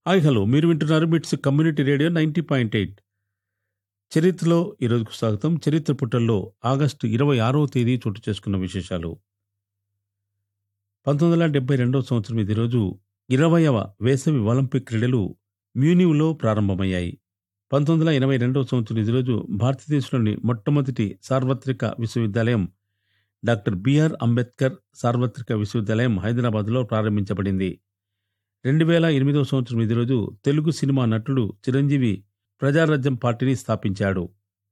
hi hello మీరు వింటున్నారు MITS community radio ninety point eight చరిత్రలో ఈరోజుకు స్వాగతం చరిత్ర పుటల్లో ఆగస్టు ఇరవై ఆరవ తేదీ చోటు చేసుకున్న విశేషాలు పంతొమ్మిది వందల డెబ్బై రెండవ సంవత్సరం ఇది రోజు ఇరవయవ వేసవి ఒలింపిక్ క్రీడలు మ్యూనివ్లో ప్రారంభమయ్యాయి పంతొమ్మిది వందల ఎనభై రెండవ సంవత్సరం ఇది రోజు భారతదేశంలోని మొట్టమొదటి సార్వత్రిక విశ్వవిద్యాలయం డాక్టర్ బిఆర్ అంబేద్కర్ సార్వత్రిక విశ్వవిద్యాలయం హైదరాబాద్లో ప్రారంభించబడింది రెండు వేల ఎనిమిదవ సంవత్సరం ఇది రోజు తెలుగు సినిమా నటుడు చిరంజీవి ప్రజారాజ్యం పార్టీని స్థాపించాడు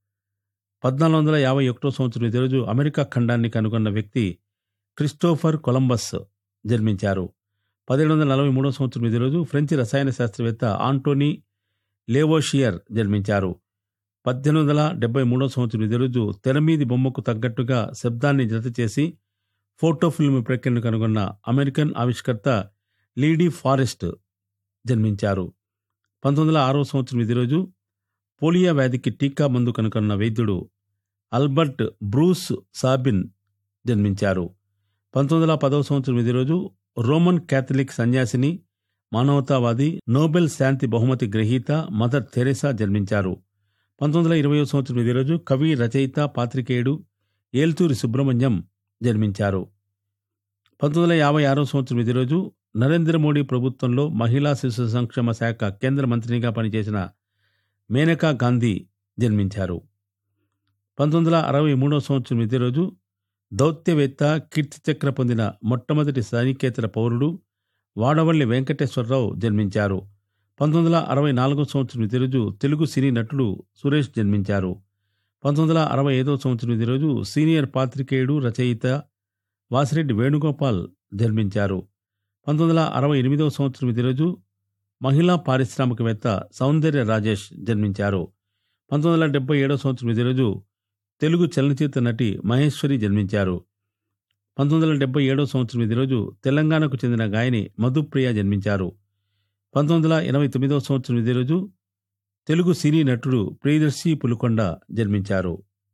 పద్నాలుగు వందల యాభై ఒకటో సంవత్సరం ఇది రోజు అమెరికా ఖండాన్ని కనుగొన్న వ్యక్తి క్రిస్టోఫర్ కొలంబస్ జన్మించారు పదిహేడు వందల నలభై మూడో సంవత్సరం ఇది రోజు ఫ్రెంచ్ రసాయన శాస్త్రవేత్త ఆంటోనీ లేవోషియర్ జన్మించారు పద్దెనిమిది వందల డెబ్బై మూడో సంవత్సరం ఇది రోజు తెరమీది బొమ్మకు తగ్గట్టుగా శబ్దాన్ని జత చేసి ఫోటో ఫిల్మ్ ప్రక్రియను కనుగొన్న అమెరికన్ ఆవిష్కర్త లీడీ ఫారెస్ట్ జన్మించారు పంతొమ్మిది వందల ఆరో సంవత్సరం ఇది రోజు పోలియో వ్యాధికి టీకా మందు కనుగొన్న వైద్యుడు అల్బర్ట్ బ్రూస్ సాబిన్ జన్మించారు పంతొమ్మిది వందల పదవ సంవత్సరం ఇది రోజు రోమన్ క్యాథలిక్ సన్యాసిని మానవతావాది నోబెల్ శాంతి బహుమతి గ్రహీత మదర్ థెరెసా జన్మించారు పంతొమ్మిది వందల ఇరవై సంవత్సరం ఇదే రోజు కవి రచయిత పాత్రికేయుడు ఏల్తూరి సుబ్రహ్మణ్యం జన్మించారు పంతొమ్మిది వందల యాభై ఆరో సంవత్సరం ఇదే రోజు నరేంద్ర మోడీ ప్రభుత్వంలో మహిళా శిశు సంక్షేమ శాఖ కేంద్ర మంత్రిగా పనిచేసిన మేనకా గాంధీ జన్మించారు పంతొమ్మిది వందల అరవై మూడో సంవత్సరం ఇదే రోజు దౌత్యవేత్త కీర్తి చక్ర పొందిన మొట్టమొదటి సైనికేతర పౌరుడు వాడవల్లి వెంకటేశ్వరరావు జన్మించారు పంతొమ్మిది వందల అరవై నాలుగో సంవత్సరం ఇదే రోజు తెలుగు సినీ నటుడు సురేష్ జన్మించారు పంతొమ్మిది వందల అరవై ఐదో సంవత్సరం ఇదే రోజు సీనియర్ పాత్రికేయుడు రచయిత వాసిరెడ్డి వేణుగోపాల్ జన్మించారు పంతొమ్మిది వందల అరవై ఎనిమిదవ సంవత్సరం ఇదే రోజు మహిళా పారిశ్రామికవేత్త సౌందర్య రాజేష్ జన్మించారు పంతొమ్మిది వందల డెబ్బై ఏడవ సంవత్సరం ఇదే రోజు తెలుగు చలనచిత్ర నటి మహేశ్వరి జన్మించారు పంతొమ్మిది వందల డెబ్బై ఏడవ సంవత్సరం ఇదే రోజు తెలంగాణకు చెందిన గాయని మధుప్రియ జన్మించారు పంతొమ్మిది వందల ఎనభై తొమ్మిదవ సంవత్సరం ఇదే రోజు తెలుగు సినీ నటుడు ప్రియదర్శి పులికొండ జన్మించారు